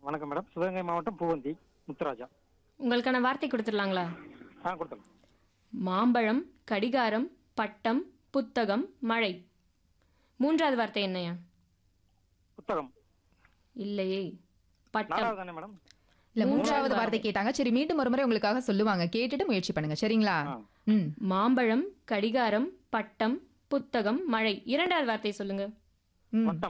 வணக்கம் மேடம் சிவகங்கை மாவட்டம் பூவந்தி முத்துராஜா உங்களுக்கான வார்த்தை கொடுத்துடலாங்களா ஆ கொடுத்தோம் மாம்பழம் கடிகாரம் பட்டம் புத்தகம் மழை மூன்றாவது வார்த்தை என்னையா புத்தகம் இல்லையே பட்டம் நாலாவது தானே மேடம் இல்ல மூன்றாவது வார்த்தை கேட்டாங்க சரி மீண்டும் ஒரு முறை உங்களுக்காக சொல்லுவாங்க கேட்டுட்டு முயற்சி பண்ணுங்க சரிங்களா ஆ. ம் மாம்பழம் கடிகாரம் பட்டம் புத்தகம் மழை இரண்டாவது வார்த்தை சொல்லுங்க ம். வட்டம்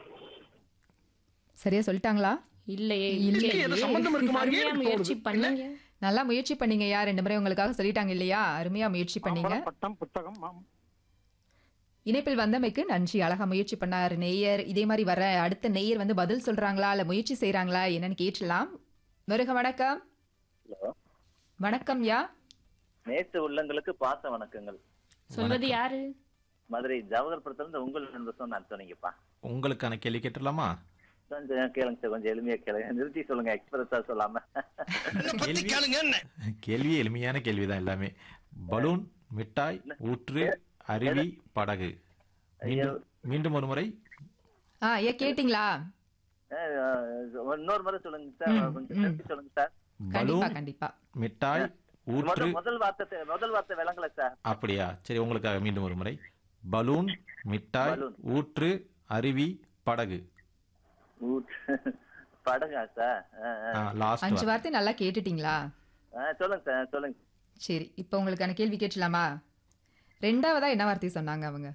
சரியா சொல்லிட்டாங்களா இல்லையே இல்லையே. இல்லையே. அருமையா முயற்சி பண்ணுங்க நல்லா முயற்சி பண்ணீங்கயா ரெண்டு முறை உங்களுக்காக சொல்லிட்டாங்க இல்லையா அருமையா முயற்சி பண்ணீங்க மாம்பழம், பட்டம் புத்தகம் மாம்- இணைப்பில் வந்தமைக்கு நன்றி அழகா முயற்சி பண்ணார் நேயர் இதே மாதிரி வர அடுத்த நேயர் வந்து பதில் சொல்றாங்களா இல்ல முயற்சி செய்றாங்களா என்னன்னு கேட்டலாம் வருக வணக்கம் ஹலோ வணக்கம் யா நேற்று உள்ளங்களுக்கு பாச வணக்கங்கள் சொல்வது யாரு மதுரை ஜவஹர்புரத்துல இருந்து உங்கள் நண்பர் நான் சொன்னீங்கப்பா உங்களுக்கான கேள்வி கேட்டுடலாமா கொஞ்சம் கேளுங்க சார் கொஞ்சம் எளிமையா கேளுங்க நிறுத்தி சொல்லுங்க எக்ஸ்பிரஸா சொல்லாம கேள்வி கேள்வி எளிமையான கேள்விதான் எல்லாமே பலூன் மிட்டாய் ஊற்று அருவி படகு மீண்டும் மீண்டும் ஒரு முறை ஆ ஐயா கேட்டிங்களா அஹ், அஹ், இன்னொரு முறை சொல்லுங்க சார் கொஞ்சம் நிறுத்தி சொல்லுங்க சார் கண்டிப்பா பலூன் கண்டிப்பா மிட்டாய் ஊற்று முதல் முதல் வார்த்தை முதல் வார்த்தை விளங்கல சார் அப்படியா சரி உங்களுக்காக மீண்டும் ஒரு முறை பலூன் மிட்டாய் பலூன். ஊற்று அருவி படகு ஊற்று. படகா சார் அஹ், அஹ். லாஸ்ட் அஞ்சு வார்த்தை நல்லா கேட்டுட்டீங்களா அஹ், சொல்லுங்க சார் சொல்லுங்க சரி இப்போ உங்களுக்கான கேள்வி கேட்டலாமா ரெண்டாவதா என்ன வார்த்தை சொன்னாங்க அவங்க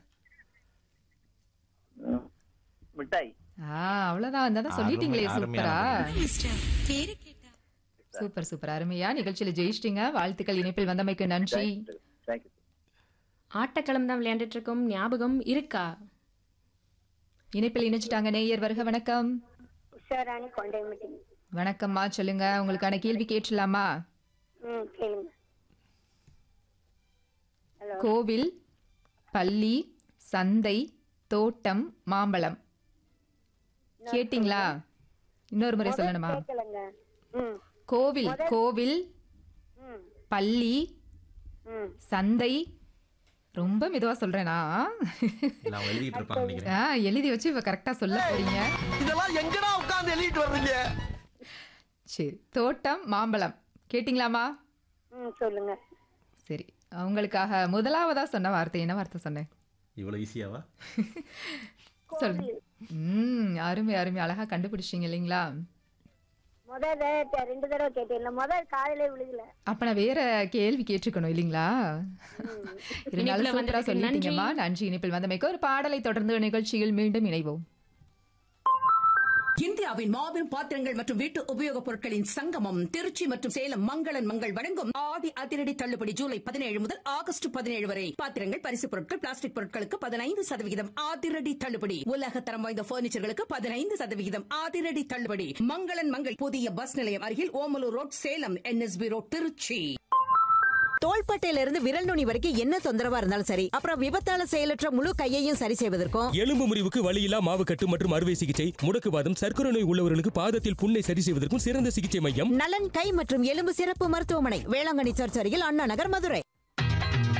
உம். மிட்டாய் ஆ அவ்வளவுதான் அந்த தான் சொல்லிட்டீங்களே அருமை, சூப்பரா அருமையான சூப்பர் சூப்பர் அருமையா நிகழ்ச்சியில ஜெயிச்சிட்டீங்க வாழ்த்துக்கள் இணைப்பில் வந்தமைக்கு நன்றி தேங்க்யூ ஆட்டக்களம் தான் விளையாண்டுட்டு இருக்கோம் ஞாபகம் இருக்கா இணைப்பில் இணைச்சிட்டாங்க நேயர் வருக வணக்கம் உஷாராணி கொண்டை மீட்டிங் வணக்கம்மா சொல்லுங்க உங்களுக்கான கேள்வி கேட்டலாமா ம் கேளுங்க ஹலோ கோவில் பள்ளி சந்தை தோட்டம் மாம்பழம் கேட்டிங்களா இன்னொரு முறை சொல்லணுமா கேட்கலங்க ம் கோவில் கோவில் ம் பள்ளி ம் சந்தை ரொம்ப மெதுவா சொல்றேனா இல்ல, அவங்க எழுதிட்டு இருப்பாங்க நினைக்கிறேன் ஆ, எழுதி வச்சு இப்ப கரெக்டா சொல்ல போறீங்க இதெல்லாம் எங்கடா உட்கார்ந்து எழுதிட்டு வர்றீங்க சரி தோட்டம் மாம்பழம் கேட்டிங்களாமா ம் சொல்லுங்க சரி அவங்களுக்காக முதலாவதா சொன்ன வார்த்தை என்ன வார்த்தை சொன்னேன் இவ்வளவு ஈஸியாவா சொல்லுங்க ம் அருமை அருமை அழகா கண்டுபிடிச்சீங்க இல்லைங்களா முதல் தடவை ரெண்டு தடவை கேட்டீங்களா முதல் காலையிலே விழுகல அப்ப நான் வேற கேள்வி கேட்டிருக்கணும் இல்லைங்களா இருந்தாலும் இணைப்புல சூப்பரா வந்ததுக்கு சொல்லிட்டீங்கம்மா நன்றி இணைப்பில் வந்தமைக்கு ஒரு பாடலை தொடர்ந்து நிகழ்ச்சியில் மீண்டும் இணைவோம் இந்தியாவின் மாபெரும் பாத்திரங்கள் மற்றும் வீட்டு உபயோகப் பொருட்களின் சங்கமம் திருச்சி மற்றும் சேலம் மங்களன் மங்கள் வழங்கும் ஆதி அதிரடி தள்ளுபடி ஜூலை பதினேழு முதல் ஆகஸ்ட் பதினேழு வரை பாத்திரங்கள் பரிசுப் பொருட்கள் பிளாஸ்டிக் பொருட்களுக்கு பதினைந்து சதவிகிதம் அதிரடி தள்ளுபடி உலக தரம் வாய்ந்த பர்னிச்சர்களுக்கு பதினைந்து சதவிகிதம் அதிரடி தள்ளுபடி மங்களன் மங்கள் புதிய பஸ் நிலையம் அருகில் Omalur road Salem NSB road Trichy தோள்பட்டையில இருந்து விரல் நுனி வரைக்கும் என்ன தொந்தரவா இருந்தாலும் சரி அப்புறம் விபத்தால செயலற்ற முழு கையையும் சரி செய்வதற்கும் எலும்பு முறிவுக்கு வலியில்லா மாவுக்கட்டு மற்றும் அறுவை சிகிச்சை முடக்குவாதம் சர்க்கரை நோய் உள்ளவர்களுக்கு பாதத்தில் புண்ணை சரி செய்வதற்கும் சிறந்த சிகிச்சை மையம் நலன் கை மற்றும் எலும்பு சிறப்பு மருத்துவமனை வேளாங்கண்ணி சர்ச் அருகில் அண்ணா நகர் மதுரை